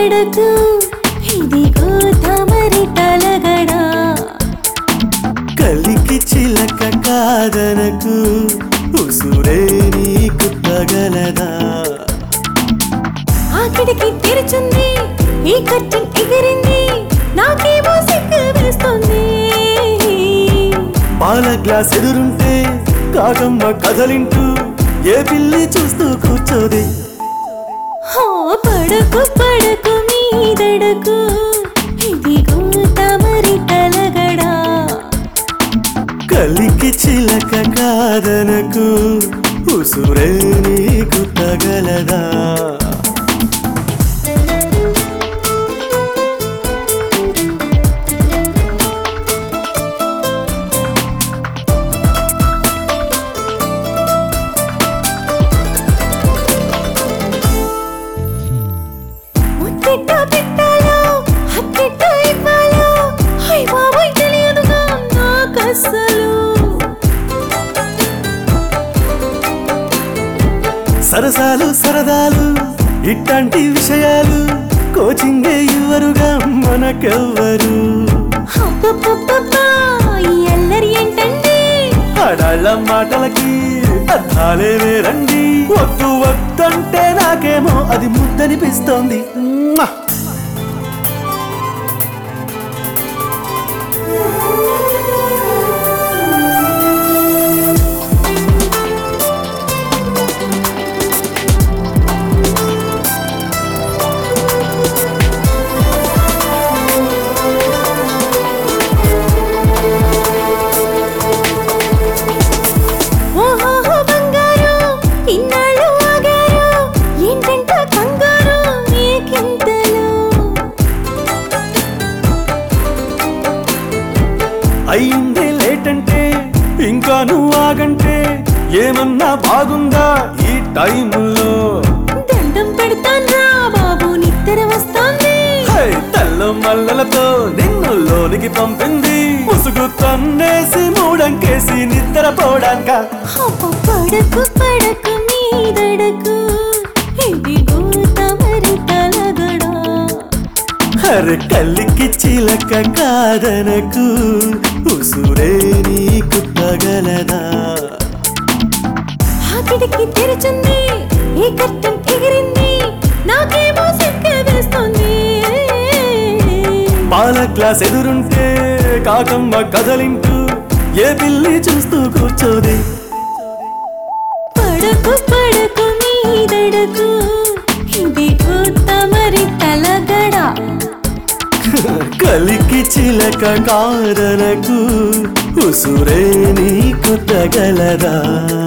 దడకు ఇదిగో తమరి తలగడా కలికి చిలక కాదనకు ఉసురే నీకు తగలదా ఆ కిటికీ తెరుచుంది ఈ కర్టన్ ఎగిరింది నాకేమో సిగ్గు వేస్తుంది పాల గ్లాస్ ఎదురుంటే కాకమ్మ కదలింటూ ఏ పిల్లి చూస్తూ కూర్చోది హో పడకు పడకు మీదడకు ఇదిగో తమరి తలగడా కలికి చిలక కాదనకు ఉసురే నీకు తగలదా ముద్దిట్ట పెట్టాలో హత్తిట్ట ఇవ్వాలో హై బాబోయ్ తెలియదుగా నాకస్సలు సరసాలు సరదాలు ఇట్లాంటి విషయాలు కోచింగే ఇవ్వరుగా మనకెవ్వరు అబ్బబ్బబ్బబ్బా, ఈ అల్లరి ఏంటండి ఆడాళ్ళ మాటలకి అర్థాలే వేరండి వద్దు వద్దంటే నాకేమో అది ముద్దనిపిస్తోంది మ్మా! ఓహోహో బంగారు ఇన్నాళ్ళు ఆగారు ఏంటంట కంగారు మీకింతలు అయిందే లేటంటే ఇంకా నువ్వు ఆగంటే ఏమన్నా బాగుందా ఈ టైంలో దండం పెడతాన్రా బాబు నిద్ర వస్తోంది హై, తెల్ల మల్లలతో నిన్ను లోనికి పంపింది ముసుగు తన్నేసి మూడంకేసి నిద్రపోడాక అబ్బ పడకు పడకు మీదడకు ఇదిగో తమరి తలగడా అరే కల్లికి చిలక కాదనకు ఉసురే నీకు తగలదా ఆ కిటికీ తెరుచుంది ఈ కర్టన్ ఎగిరింది నాకేమో సిగ్గు వేస్తుంది పాల గ్లాస్ ఎదురుంటే కాకమ్మ కదలింటూ ఏ పిల్లి చూస్తూ కూర్చోది పడకు పడకు మీదడకు ఇదిగో తమరి తలగడా కలికి చిలక కాదనకు ఉసురే నీకు తగలదా